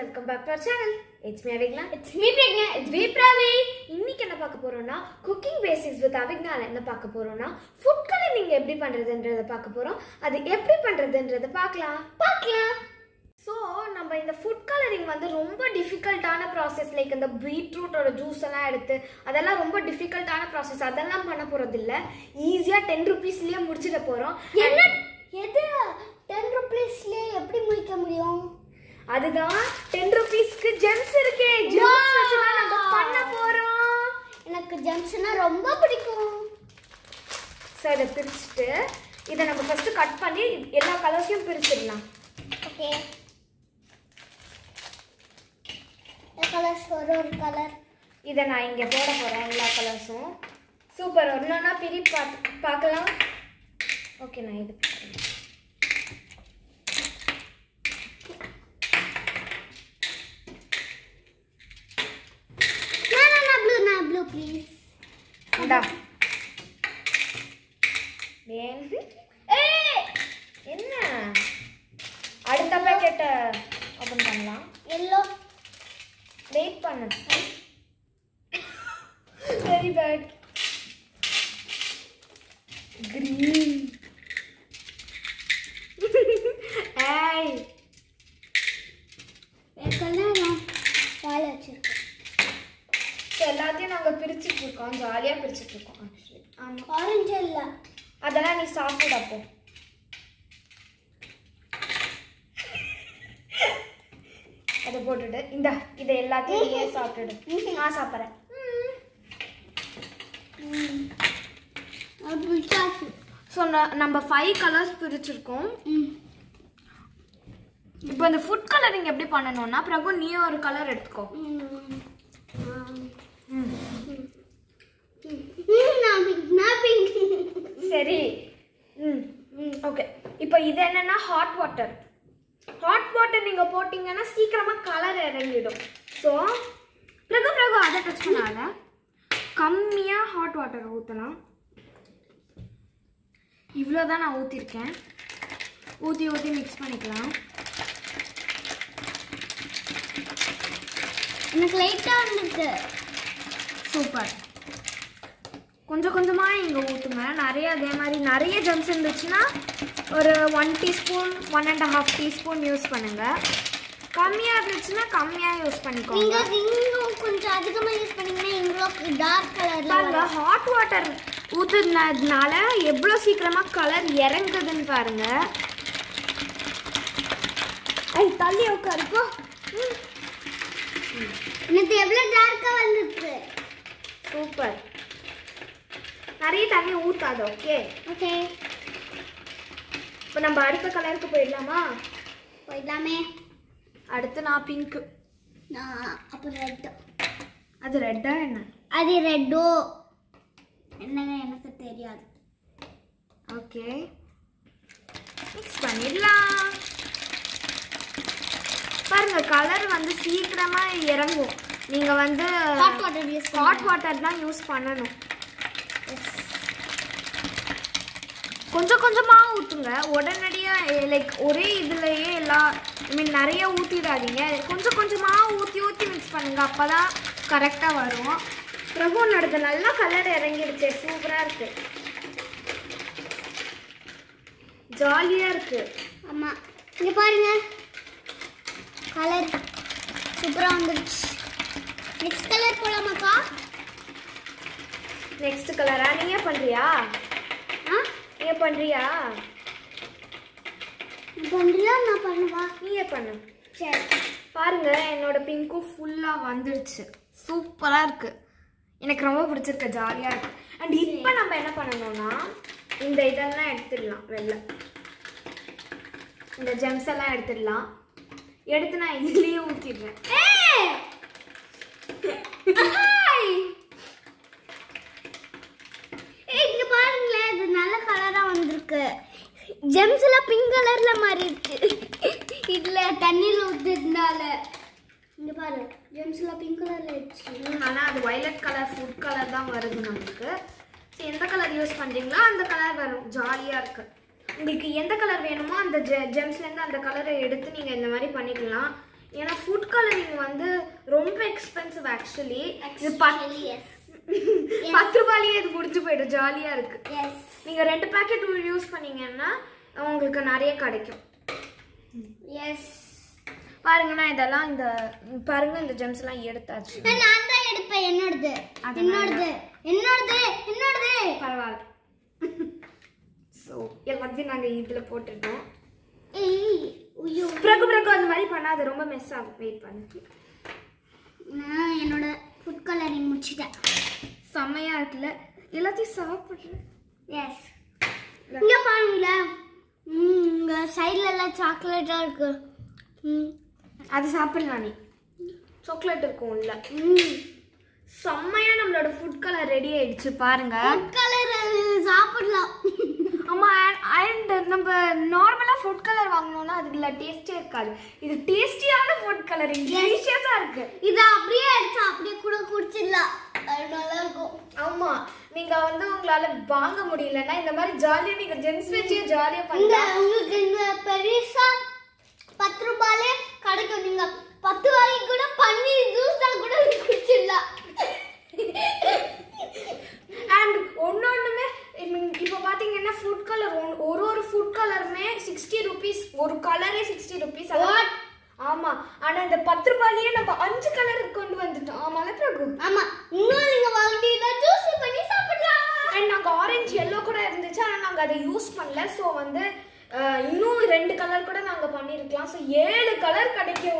Welcome back to our channel it's me Avigna it's me Pragna it's we Pravi இன்னைக்கு என்ன பார்க்க போறோம்னா குக்கிங் பேசிக்ஸ் வித் அவிக்னால என்ன பார்க்க போறோம்னா ஃபுட் கலரிங் எப்படி பண்றதுன்றத பார்க்க போறோம் அது எப்படி பண்றதுன்றத பார்க்கலாம் பார்க்கலாம் ஸோ நம்ம இந்த ஃபுட் கலரிங் வந்து ரொம்ப டிஃபிகல்ட்டான ப்ராசஸ் லைக் இந்த பீட்ரூட்டோட ஜூஸ் எல்லாம் எடுத்து அதெல்லாம் ரொம்ப டிஃபிகல்ட்டான ப்ராசஸ் அதெல்லாம் பண்ண போறது இல்ல ஈஸியாக டென் ருபீஸ்லயே முடிச்சிட போறோம் என்ன எது டென் ருபீஸ்லேயே எப்படி முடிக்க முடியும் அதுதான் டென் ருபீஸ்க்கு ஜெம்ஸ் இருக்கே ஜெம்ஸ் Wow! வச்சு தான் நம்ம பண்ண போறோம் எனக்கு ஜம்ப்ஸ்னா ரொம்ப பிடிக்கும் ஸோ இதை பிரிச்சுட்டு இதை நம்ம ஃபர்ஸ்ட் கட் பண்ணி எல்லா கலர்ஸையும் பிரிச்சிடலாம் ஓகே கலர்ஸ் ஒரு ஒரு கலர் இதை நான் இங்கே போட போகிறேன் எல்லா கலர்ஸும் சூப்பர் ஒன்றுனா பிரி பார்த்து பார்க்கலாம் ஓகே நான் இது பார்க்குறேன். நான் நான் ப்ளூ நான் ப்ளூ ப்ளீஸ் இந்தா ஏன் ஏய் என்ன அடுத்த பேக்கெட்டை ஓப்பன் பண்ணலாம் எல்லோ வெயிட் பண்ணு வெரி பேட் கிரீன் ஏய் கலர் நான் வாழை வச்சிருக்கேன் So, எல்லாத்தையும் நாங்கள் பிரிச்சுட்டு இருக்கோம் ஜாலியாக பிரிச்சுட்டு இருக்கோம் ஆக்சுவலி ஆமாம் ஆரஞ்சு இல்லை அதெல்லாம் நீ சாப்பிடு அப்போ அதை போட்டுட்டு இந்த இதை எல்லாத்தையும் நீயே சாப்பிட்டுடு நான் சாப்பிட்றேன் பிடிச்சாச்சு ஸோ நம்ம ஃபைவ் கலர்ஸ் பிரிச்சிருக்கோம் ம் இப்போ இந்த ஃபுட் கலரிங் எப்படி பண்ணணும்னா பிரபு நீ ஒரு கலர் எடுத்துக்கோ ம். ம். ம், நான் pink, நான் pink. சரி ம் ஓகே இப்போ இது என்னன்னா ஹாட் வாட்டர் ஹாட் வாட்டர் நீங்கள் போட்டிங்கன்னா சீக்கிரமாக கலர் இறங்கிடும் ஸோ பிரகு பிரகு அதை டச் பண்ணாத கம்மியாக ஹாட் வாட்டர் ஊற்றலாம் இவ்வளோ தான் நான் ஊற்றிருக்கேன் ஊற்றி ஊற்றி மிக்ஸ் பண்ணிக்கலாம் எனக்கு லைட்டா வந்துருக்கு சூப்பர் கொஞ்சம் கொஞ்சமாக இங்கே ஊற்றுங்க நிறைய அதே மாதிரி நிறைய ஜம்ஸ் இருந்துச்சுன்னா ஒரு one teaspoon one and half teaspoon use பண்ணுங்கள் கம்மியாக இருந்துச்சுன்னா கம்மியாக யூஸ் நீங்க பண்ணிக்கோங்க இன்னும் கொஞ்சம் அதிகமா யூஸ் பண்ணீங்கன்னா எங்களுக்கு டார்க் கலர்ல பாருங்க ஹாட் வாட்டர் ஊற்றுனதுனால எவ்வளோ சீக்கிரமாக கலர் இறங்குதுன்னு பாருங்க ஐ தள்ளி உட்காருப்போ ம் எனக்கு எவ்வளவு டார்க்கா வந்திருக்கு சூப்பர் நிறைய தண்ணி ஊற்றாத ஓகே ஓகே இப்போ நம்ம அடுத்த கலருக்கு போயிடலாமா போயிடலாமே அடுத்து நான் பிங்க்கு நான் அப்புறம் ரெட் அது ரெட்டா என்ன அது ரெட்டோ என்னங்க எனக்கு தெரியாது ஓகே மிக்ஸ் பண்ணிடலாம் பாருங்க கலர் வந்து சீக்கிரமா இறங்கும் நீங்க வந்து hot water use hot water தான் யூஸ் பண்ணணும் கொஞ்சம் கொஞ்சமா ஊற்றுங்க உடனடியா லைக் ஒரே இதுலயே எல்லா ஐ மீன் நிறைய ஊற்றிடாதீங்க கொஞ்சம் கொஞ்சமா ஊற்றி ஊற்றி மிக்ஸ் பண்ணுங்க அப்பதான் கரெக்டா வரும் பிரபு உன்னோடது நல்லா கலர் இறங்கிடுச்சு சூப்பரா இருக்கு ஜாலியா இருக்கு ஆமா இங்க பாருங்க கலர் சூப்பரா வந்துருச்சு நெக்ஸ்ட் கலர் போலாமாக்கா நெக்ஸ்ட் கலரா நீயே பண்றியா ஆ நீயே பண்றியா நீ பண்றியா நான் பண்ணுவா நீயே பண்ணு சரி பாருங்க என்னோட பிங்க்கும் ஃபுல்லா வந்துடுச்சு சூப்பரா இருக்கு எனக்கு ரொம்ப பிடிச்சிருக்கு ஜாலியா இருக்கு அண்ட் இப்போ நம்ம என்ன பண்ணணும்னா இந்த இதெல்லாம் எடுத்துடலாம் வெளில இந்த ஜெம்ஸ் எல்லாம் எடுத்துடலாம் எடுத்து நான் இதுலயே ஊத்திடுறேன் ஏய் இங்க பாருங்களேன் இது நல்ல கலரா வந்திருக்கு ஜெம்ஸ் எல்லாம் பிங்க் கலர்ல மாறிடுச்சு இதுல தண்ணியில ஊத்துறதுனால இங்க பாரு ஜெம்ஸ் எல்லாம் பிங்க் கலர்ல ஆயிடுச்சு ம், ஆனா அது வயலட் கலர் ஃபுட் கலர் தான் வருது நமக்கு ஸோ எந்த கலர் யூஸ் பண்றீங்களோ அந்த கலர் வரும் ஜாலியா இருக்கு உங்களுக்கு எந்த கலர் வேணுமோ அந்த ஜெ ஜெம்ஸ்லேருந்து அந்த கலரை எடுத்து நீங்கள் இந்த மாதிரி பண்ணிக்கலாம் ஏன்னா ஃபுட் கலரிங் வந்து ரொம்ப எக்ஸ்பென்சிவ் ஆக்சுவலி இது பத் Actually, yes. பத்து ரூபாயிலேயே இது முடிஞ்சு போயிடும் ஜாலியா இருக்கு Yes. நீங்க ரெண்டு பேக்கெட் யூஸ் பண்ணீங்கன்னா உங்களுக்கு நிறைய கிடைக்கும் Yes. பாருங்கன்னா இதெல்லாம் இந்த பாருங்க இந்த ஜெம்ஸ் எல்லாம் எடுத்தாச்சு நான் தான் எடுப்பேன் என்னோடது அது என்னோடது என்னோடது என்னோடது பரவாயில்ல ஸோ எல்லாத்தையும் நாங்க இதுல போட்டுட்டோம் ஏய் ஐயோ பிறகு பிறகு அந்த மாதிரி பண்ணாது ரொம்ப மெஸ் ஆகும் வெயிட் பண்ணு நான் என்னோட ஃபுட் கலரிங் முடிச்சிட்டேன் செம்மையா இருக்குல்ல எல்லாத்தையும் சாப்பிடுறேன் எஸ் இங்க பாருங்களேன் ம் இங்க சைடுல எல்லாம் சாக்லேட்டா இருக்கு ம் அது சாப்பிடலாம் நீ சாக்லேட் இருக்கும் உள்ள ம் செம்மையா நம்மளோட ஃபுட் கலர் ரெடி ஆயிடுச்சு பாருங்க ஃபுட் கலர் சாப்பிடலாம் ஆமா அண்ட் நம்ம நார்மலா ஃபுட் கலர் வாங்கினோம்னா அதுல டேஸ்டே இருக்காது இது டேஸ்டியான ஃபுட் கலர் டெலிஷியஸா இருக்கு இத அப்படியே எடுத்து அப்படியே கூட குடிச்சிடலாம் அது நல்லா இருக்கும் ஆமா நீங்க வந்து உங்களால வாங்க முடியலன்னா இந்த மாதிரி ஜாலியா நீங்க ஜென்ஸ் வச்சே ஜாலியா இங்க பண்ணலாம் உங்களுக்கு இந்த பெருசா பத்து ரூபாயிலே கிடைக்கும் நீங்க பத்து ரூபாய்க்கு கூட பன்னீர் ஜூஸ் தான் கூட குடிச்சிடலாம் அண்ட் ஒன்னொன்னுமே இப்போ பாத்தீங்கன்னா ஃபுட் கலர் ஒரு ஒரு ஃபுட் கலருமே சிக்ஸ்டி ருபீஸ் ஒரு கலரே சிக்ஸ்டி ருபீஸ் What? ஆமா ஆனா இந்த பத்து ரூபாயிலேயே நம்ம அஞ்சு கலர் கொண்டு வந்துட்டோம் ஆமால பிரபு ஆமா இன்னும் நீங்க வாங்கிட்டீங்கன்னா ஜூஸ் பண்ணி சாப்பிடலாம் அண்ட் நாங்க ஆரஞ்சு எல்லோ கூட இருந்துச்சு ஆனா நாங்க அதை யூஸ் பண்ணல ஸோ வந்து அஹ், இன்னும் ரெண்டு கலர் கூட நாங்க பண்ணிருக்கலாம் ஸோ ஏழு கலர் கிடைக்க